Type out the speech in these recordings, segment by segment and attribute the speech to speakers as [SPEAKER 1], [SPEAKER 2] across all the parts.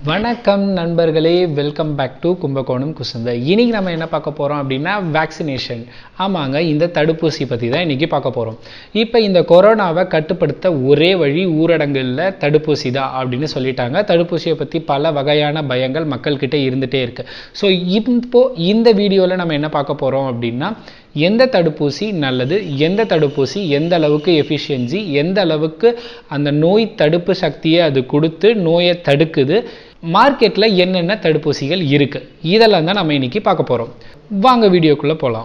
[SPEAKER 1] வணக்கம் நண்பர்களே welcome back to Kumbakonam குசந்த இன்னைக்கு நம்ம என்ன பார்க்க போகிறோம் அப்படின்னா வேக்சினேஷன் ஆமாங்க இந்த தடுப்பூசி பற்றி தான் இன்றைக்கி பார்க்க போகிறோம் இப்போ இந்த கொரோனாவை கட்டுப்படுத்த ஒரே வழி ஊரடங்குல தடுப்பூசி தான் அப்படின்னு சொல்லிட்டாங்க தடுப்பூசியை பற்றி பல வகையான பயங்கள் மக்கள்கிட்ட இருந்துகிட்டே இருக்கு ஸோ இப்போ இந்த வீடியோவில் நம்ம என்ன பார்க்க போகிறோம் அப்படின்னா எந்த தடுப்பூசி நல்லது எந்த தடுப்பூசி எந்த அளவுக்கு எஃபிஷியன்சி எந்த அளவுக்கு அந்த நோய் தடுப்பு சக்தியை அது கொடுத்து நோயை தடுக்குது மார்க்கெட்டில் என்னென்ன தடுப்பூசிகள் இருக்குது இதெல்லாம் தான் நம்ம இன்னைக்கு பார்க்க போகிறோம் வாங்க வீடியோக்குள்ளே போகலாம்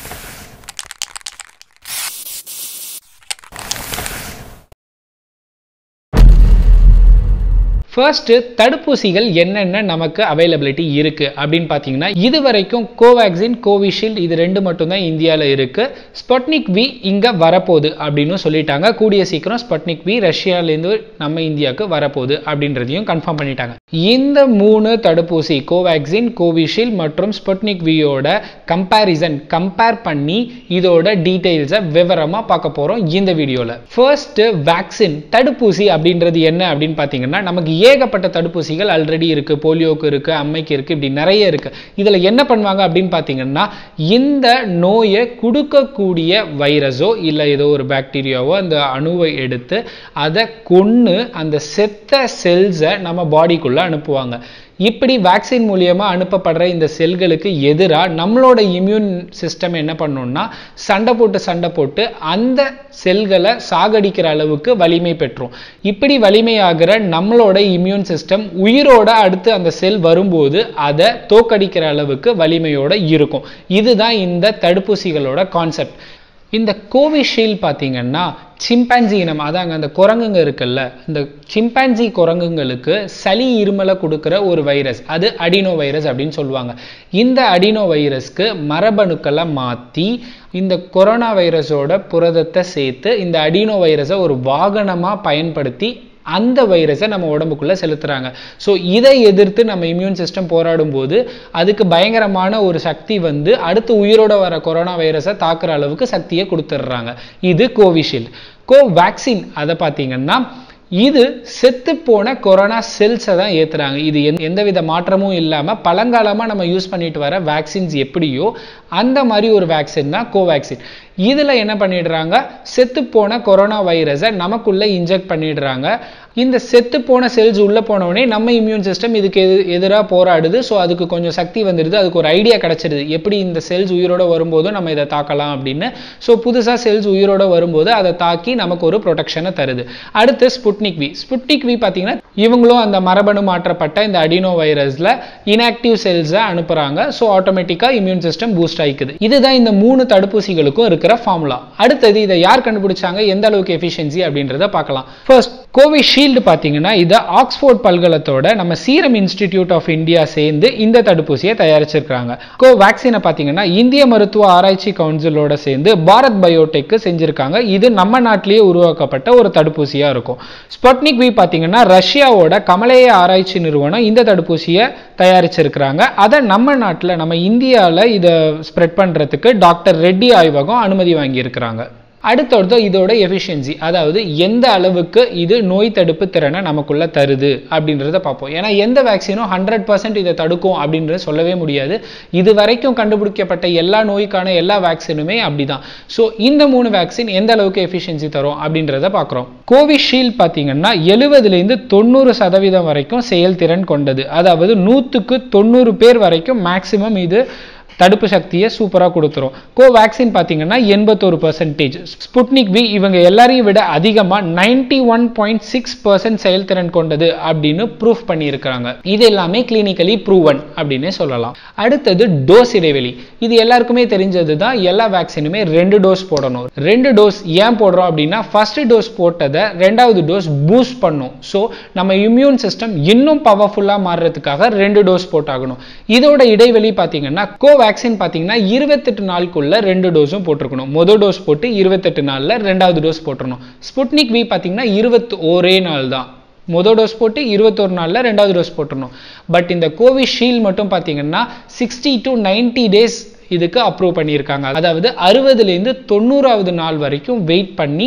[SPEAKER 1] ஃபர்ஸ்ட் தடுப்பூசிகள் என்னென்ன நமக்கு அவைலபிலிட்டி இருக்கு அப்படின்னு பார்த்தீங்கன்னா இது வரைக்கும் கோவேக்சின் கோவிஷீல்டு இது ரெண்டு மட்டும்தான் இந்தியாவில் இருக்கு ஸ்புட்னிக் வி இங்கே வரப்போகுது அப்படின்னு சொல்லிட்டாங்க கூடிய சீக்கிரம் ஸ்புட்னிக் வி ரஷ்யாலேருந்து நம்ம இந்தியாவுக்கு வரப்போகுது அப்படின்றதையும் கன்ஃபார்ம் பண்ணிட்டாங்க இந்த மூணு தடுப்பூசி கோவேக்சின் கோவிஷீல்டு மற்றும் ஸ்புட்னிக் வியோட கம்பேரிசன் கம்பேர் பண்ணி இதோட டீட்டெயில்ஸை விவரமாக பார்க்க போகிறோம் இந்த வீடியோவில் ஃபர்ஸ்ட் வேக்சின் தடுப்பூசி அப்படின்றது என்ன அப்படின்னு பார்த்தீங்கன்னா நமக்கு ஏகப்பட்ட தடுப்பூசிகள் ஆல்ரெடி இருக்கு போலியோக்கு இருக்கு அம்மைக்கு இருக்கு இப்படி நிறைய இருக்கு இதுல என்ன பண்ணுவாங்க அப்படின்னு பார்த்தீங்கன்னா இந்த நோயை கொடுக்கக்கூடிய வைரஸோ இல்லை ஏதோ ஒரு பாக்டீரியாவோ அந்த அணுவை எடுத்து அதை கொன்று அந்த செத்த செல்ஸை நம்ம பாடிக்குள்ள அனுப்புவாங்க இப்படி வேக்சின் மூலியமா அனுப்பப்படுற இந்த செல்களுக்கு எதிராக நம்மளோட இம்யூன் சிஸ்டம் என்ன பண்ணோம்னா சண்டை போட்டு சண்டை போட்டு அந்த செல்களை சாகடிக்கிற அளவுக்கு வலிமை பெற்றோம் இப்படி வலிமையாகிற நம்மளோட இம்யூன் சிஸ்டம் உயிரோட அடுத்து அந்த செல் வரும்போது அதை தோக்கடிக்கிற அளவுக்கு வலிமையோட இருக்கும் இதுதான் இந்த தடுப்பூசிகளோட கான்செப்ட் இந்த கோவிஷீல்டு பார்த்தீங்கன்னா சிம்பான்சி இனம் அதாங்க அந்த குரங்குங்க இருக்குல்ல இந்த சிம்பான்சி குரங்குங்களுக்கு சளி இருமலை கொடுக்குற ஒரு வைரஸ் அது அடினோ வைரஸ் அப்படின்னு சொல்லுவாங்க இந்த அடினோ வைரஸ்க்கு மரபணுக்களை மாற்றி இந்த கொரோனா வைரஸோட புரதத்தை சேர்த்து இந்த அடினோ வைரஸை ஒரு வாகனமாக பயன்படுத்தி அந்த வைரஸை நம்ம உடம்புக்குள்ள செலுத்துறாங்க ஸோ இதை எதிர்த்து நம்ம இம்யூன் சிஸ்டம் போராடும் போது அதுக்கு பயங்கரமான ஒரு சக்தி வந்து அடுத்து உயிரோட வர கொரோனா வைரஸை தாக்குற அளவுக்கு சக்தியை கொடுத்துட்றாங்க இது கோவிஷீல்டு கோவேக்சின் அதை பார்த்தீங்கன்னா இது செத்து போன கொரோனா செல்ஸை தான் ஏற்றுறாங்க இது எந்த வித மாற்றமும் இல்லாமல் பழங்காலமாக நம்ம யூஸ் பண்ணிட்டு வர வேக்சின்ஸ் எப்படியோ அந்த மாதிரி ஒரு வேக்சின் தான் கோவேக்சின் இதில் என்ன பண்ணிடுறாங்க செத்து போன கொரோனா வைரஸை நமக்குள்ளே இன்ஜெக்ட் பண்ணிடுறாங்க இந்த செத்து போன செல்ஸ் உள்ளே போனவுடனே நம்ம இம்யூன் சிஸ்டம் இதுக்கு எது எதிராக போராடுது ஸோ அதுக்கு கொஞ்சம் சக்தி வந்துடுது அதுக்கு ஒரு ஐடியா கிடச்சிடுது எப்படி இந்த செல்ஸ் உயிரோட வரும்போதும் நம்ம இதை தாக்கலாம் அப்படின்னு ஸோ புதுசாக செல்ஸ் உயிரோட வரும்போது அதை தாக்கி நமக்கு ஒரு ப்ரொடெக்ஷனை தருது அடுத்து ஸ்புட்னிக் வி ஸ்புட்னிக் வி பார்த்தீங்கன்னா இவங்களும் அந்த மரபணு மாற்றப்பட்ட இந்த அடினோ வைரஸில் இன்ஆக்டிவ் செல்ஸை அனுப்புகிறாங்க ஸோ ஆட்டோமேட்டிக்காக இம்யூன் சிஸ்டம் பூஸ்ட் ஆகிக்குது இதுதான் இந்த மூணு தடுப்பூசிகளுக்கும் இருக்கிற ஃபார்முலா அடுத்தது இதை யார் கண்டுபிடிச்சாங்க எந்த அளவுக்கு எஃபிஷியன்சி அப்படின்றத பார்க்கலாம் ஃபர்ஸ்ட் கோவிஷீல்டு பார்த்தீங்கன்னா இதை ஆக்ஸ்போர்ட் பல்கலத்தோட நம்ம சீரம் இன்ஸ்டிடியூட் ஆஃப் இந்தியா சேர்ந்து இந்த தடுப்பூசியை தயாரிச்சிருக்காங்க கோ வேக்சினை பார்த்தீங்கன்னா இந்திய மருத்துவ ஆராய்ச்சி கவுன்சிலோட சேர்ந்து பாரத் பயோடெக் செஞ்சிருக்காங்க இது நம்ம நாட்டிலேயே உருவாக்கப்பட்ட ஒரு தடுப்பூசியா இருக்கும் ஸ்புட்னிக் வி பார்த்தீங்கன்னா ரஷ்யாவோட கமலேய ஆராய்ச்சி நிறுவனம் இந்த தடுப்பூசியை தயாரிச்சிருக்கிறாங்க அதை நம்ம நாட்டில் நம்ம இந்தியாவில் இதை ஸ்ப்ரெட் பண்ணுறதுக்கு டாக்டர் ரெட்டி ஆய்வகம் அனுமதி வாங்கியிருக்கிறாங்க அடுத்தடுத்து இதோட எஃபிஷியன்சி அதாவது எந்த அளவுக்கு இது நோய் தடுப்பு திறனை நமக்குள்ள தருது அப்படின்றத பார்ப்போம் ஏன்னா எந்த வேக்சினும் ஹண்ட்ரட் பர்சன்ட் இதை தடுக்கும் அப்படின்றத சொல்லவே முடியாது இது வரைக்கும் கண்டுபிடிக்கப்பட்ட எல்லா நோய்க்கான எல்லா வேக்சினுமே அப்படிதான் ஸோ இந்த மூணு வேக்சின் எந்த அளவுக்கு எஃபிஷியன்சி தரும் அப்படின்றத பார்க்குறோம் கோவிஷீல்டு பார்த்தீங்கன்னா எழுபதுலேருந்து தொண்ணூறு சதவீதம் வரைக்கும் செயல்திறன் கொண்டது அதாவது நூற்றுக்கு தொண்ணூறு பேர் வரைக்கும் மேக்சிமம் இது தடுப்பு சக்தியை சூப்பராக கொடுத்துரும் கோவேக்சின் பார்த்தீங்கன்னா எண்பத்தோரு பர்சன்டேஜ் ஸ்புட்னிக் வி இவங்க எல்லாரையும் விட அதிகமாக ninety one point six percent செயல்திறன் கொண்டது அப்படின்னு ப்ரூஃப் பண்ணியிருக்கிறாங்க இது எல்லாமே கிளினிக்கலி ப்ரூவன் அப்படின்னே சொல்லலாம் அடுத்தது டோஸ் இடைவெளி இது எல்லாருக்குமே தெரிஞ்சது தான் எல்லா வேக்சினுமே ரெண்டு டோஸ் போடணும் ரெண்டு டோஸ் ஏன் போடுறோம் அப்படின்னா ஃபர்ஸ்ட் டோஸ் போட்டதை ரெண்டாவது டோஸ் பூஸ்ட் பண்ணும் ஸோ நம்ம இம்யூன் சிஸ்டம் இன்னும் பவர்ஃபுல்லாக மாறுறதுக்காக ரெண்டு டோஸ் போட்டாகணும் இதோட இடைவெளி பார்த்தீங்கன்னா கோ வேக்சின் பார்த்தீங்கன்னா இருபத்தெட்டு நாளுக்குள்ள ரெண்டு டோஸும் போட்டிருக்கணும் மொதல் டோஸ் போட்டு இருபத்தெட்டு நாளில் ரெண்டாவது டோஸ் போட்டுருணும் ஸ்புட்னிக் வி பார்த்தீங்கன்னா இருபத்தி ஒரே நாள் தான் மொதல் டோஸ் போட்டு இருபத்தொரு நாளில் ரெண்டாவது டோஸ் போட்டுருணும் பட் இந்த கோவிஷீல்டு மட்டும் பார்த்தீங்கன்னா சிக்ஸ்டி டு நைன்டி டேஸ் இதுக்கு அப்ரூவ் பண்ணியிருக்காங்க அதாவது அறுபதுலேருந்து தொண்ணூறாவது நாள் வரைக்கும் வெயிட் பண்ணி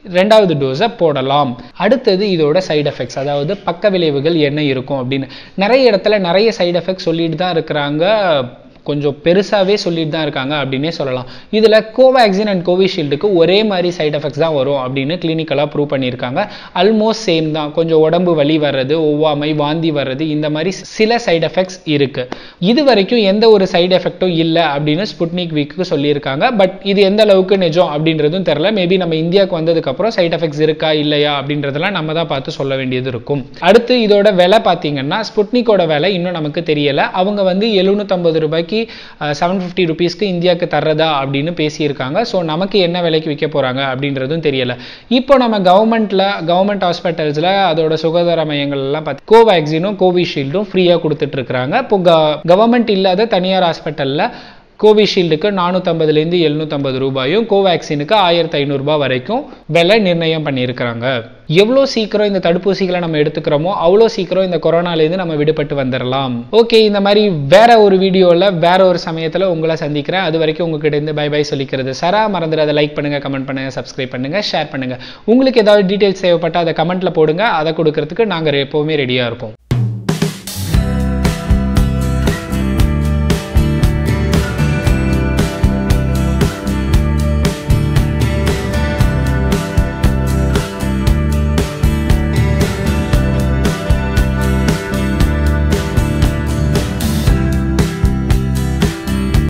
[SPEAKER 1] ரெண்டாவது டோஸை போடலாம் அடுத்தது இதோட சைடு எஃபெக்ட்ஸ் அதாவது பக்க விளைவுகள் என்ன இருக்கும் அப்படின்னு நிறைய இடத்துல நிறைய சைடு எஃபெக்ட்ஸ் சொல்லிட்டு தான் இருக்கிறாங்க கொஞ்சம் பெருசாகவே சொல்லிட்டு தான் இருக்காங்க அப்படின்னே சொல்லலாம் இதில் கோவேக்சின் அண்ட் கோவிஷீல்டுக்கு ஒரே மாதிரி சைடு எஃபெக்ட்ஸ் தான் வரும் அப்படின்னு கிளினிக்கலாக ப்ரூவ் பண்ணியிருக்காங்க ஆல்மோஸ்ட் சேம் தான் கொஞ்சம் உடம்பு வலி வர்றது ஒவ்வாமை வாந்தி வர்றது இந்த மாதிரி சில சைடு எஃபெக்ட்ஸ் இருக்கு இது வரைக்கும் எந்த ஒரு சைடு எஃபெக்ட்டும் இல்லை அப்படின்னு ஸ்புட்னிக் வீக்கு சொல்லியிருக்காங்க பட் இது எந்த அளவுக்கு நிஜம் அப்படின்றதும் தெரில மேபி நம்ம இந்தியாவுக்கு வந்ததுக்கப்புறம் சைடு எஃபெக்ட்ஸ் இருக்கா இல்லையா அப்படின்றதெல்லாம் நம்ம தான் பார்த்து சொல்ல வேண்டியது இருக்கும் அடுத்து இதோட விலை பார்த்தீங்கன்னா ஸ்புட்னிக்கோட விலை இன்னும் நமக்கு தெரியல அவங்க வந்து எழுநூற்றம்பது ரூபாய்க்கு செவன் ஃபிஃப்டி ருபீஸ்க்கு இந்தியாவுக்கு தர்றதா அப்படின்னு பேசியிருக்காங்க ஸோ நமக்கு என்ன விலைக்கு விற்க போகிறாங்க அப்படின்றதும் தெரியல இப்போ நம்ம கவர்மெண்ட்டில் கவர்மெண்ட் ஹாஸ்பிட்டல்ஸில் அதோட சுகாதார மையங்கள்லாம் பார்த்து கோவேக்சினும் கோவிஷீல்டும் ஃப்ரீயாக கொடுத்துட்ருக்குறாங்க இப்போ க கவர்மெண்ட் இல்லாத தனியார் ஹாஸ்பிட்டலில் கோவிஷீல்டுக்கு நானூற்றம்பதுலேருந்து எழுநூற்றம்பது ரூபாயும் கோவேக்சினுக்கு ஆயிரத்தி ஐநூறுரூபா வரைக்கும் விலை நிர்ணயம் பண்ணியிருக்கிறாங்க எவ்வளோ சீக்கிரம் இந்த தடுப்பூசிகளை நம்ம எடுத்துக்கிறோமோ அவ்வளோ சீக்கிரம் இந்த கொரோனாலேருந்து நம்ம விடுபட்டு வந்துடலாம் ஓகே இந்த மாதிரி வேற ஒரு வீடியோவில் வேற ஒரு சமயத்தில் உங்களை சந்திக்கிறேன் அது வரைக்கும் உங்ககிட்ட இருந்து பை பை சொல்லிக்கிறது சரா மறந்துடாத லைக் பண்ணுங்க கமெண்ட் பண்ணுங்க சப்ஸ்கிரைப் பண்ணுங்க ஷேர் பண்ணுங்க உங்களுக்கு ஏதாவது டீட்டெயில்ஸ் தேவைப்பட்டால் அதை கமெண்ட்ல போடுங்க அதை கொடுக்கறதுக்கு நாங்கள் எப்போவுமே ரெடியாக இருப்போம்